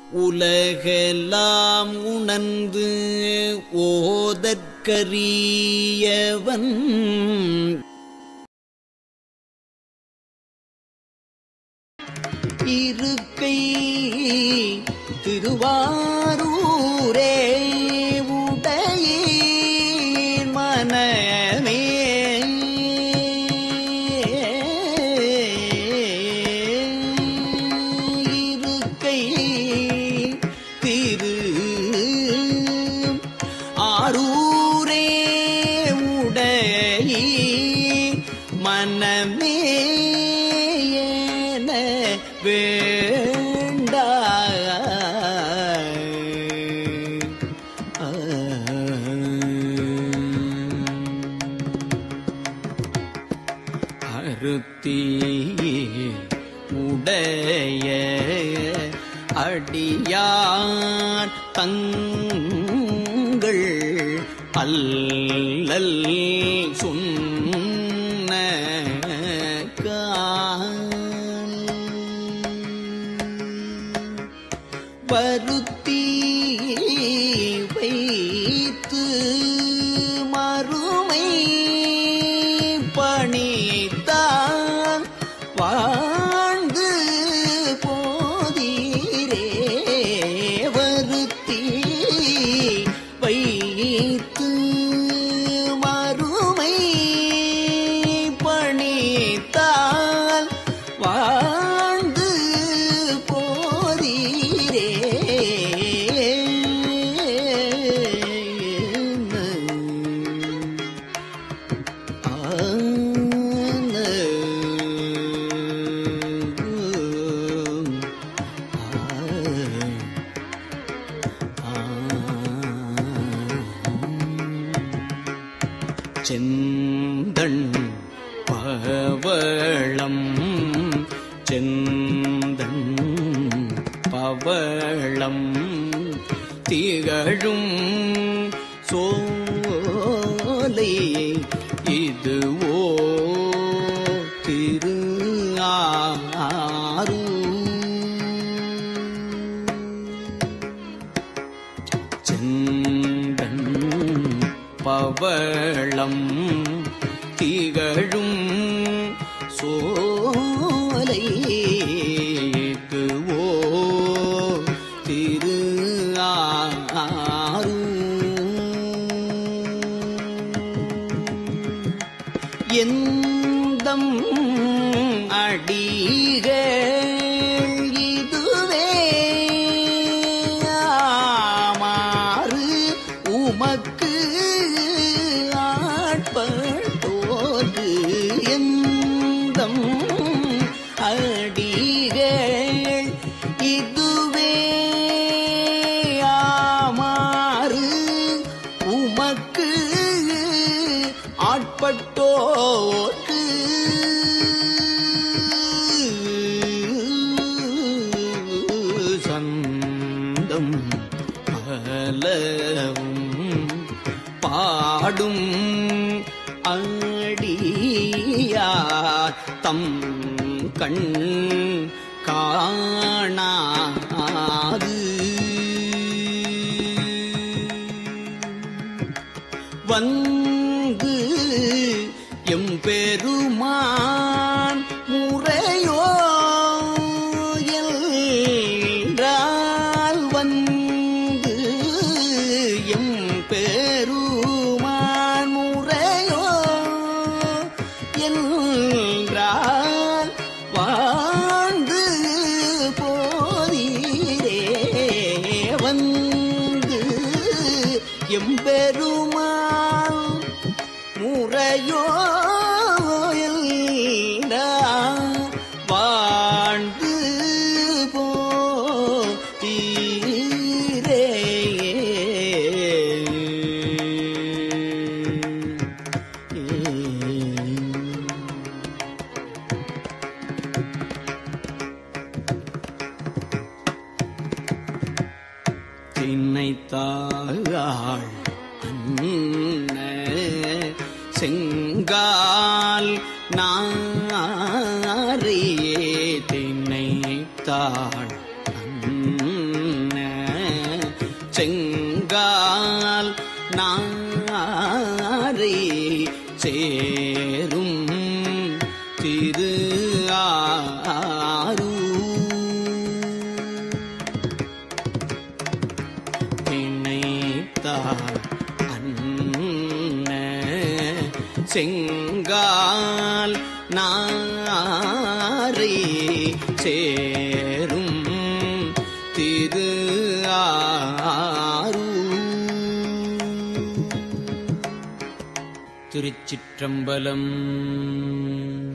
உலகெல்லாம் உணர்ந்து ஓதற்கரியவன் இருக்கை திருவாரூரே உடையீர் மனமே இருக்கை திரு ஆரூரே உடையீர் மனமே என வேண்டா அருத்தி உடைய அடியார் தங்கள் அல்லல் சொன்ன வருத்தி வைத்து மறுமை பணித்தான் வாழ்ந்து போதீரே வருத்தி வைத்து மறுமை பணித்தால் வாழ்ந்து போதீரே செந்தண் பவளம் செந்தண் பவளம் திகழும் சோலை இதுவோ திரு செந்தன் பவளம் திகழும் சோலை இதுவோ திரு எந்தம் அடிகள் இதுவே ஆமாறு உமக்கு ஆட்பட்டோது எந்தம் அடிகள் இதுவே ஆமாறு உமக்கு ஆட்பட்டோர்க்கு சந்தம் பலவும் பாடும் அடியார் தம் கண் காணாது வந்து எம்பெருமான் முறையோ என்றால் வந்து எம்பெருமான் முறையோ என்றால் வாழ்ந்து போதீரே வந்து எம்பெருமான் முறையோ எல்லாம் வாழ்ந்து போதீரே திண்ணைத்தாள் அன்ன செங்கால் நாரையே திண்ணைத்தாள் அன்ன செங்கால் நாரை சேரும் திரு ஆரூர் நினைத்தார் அன்ன செங்கால் நாரை சேரும் திரு ஆரூர் திருச்சிற்றம்பலம்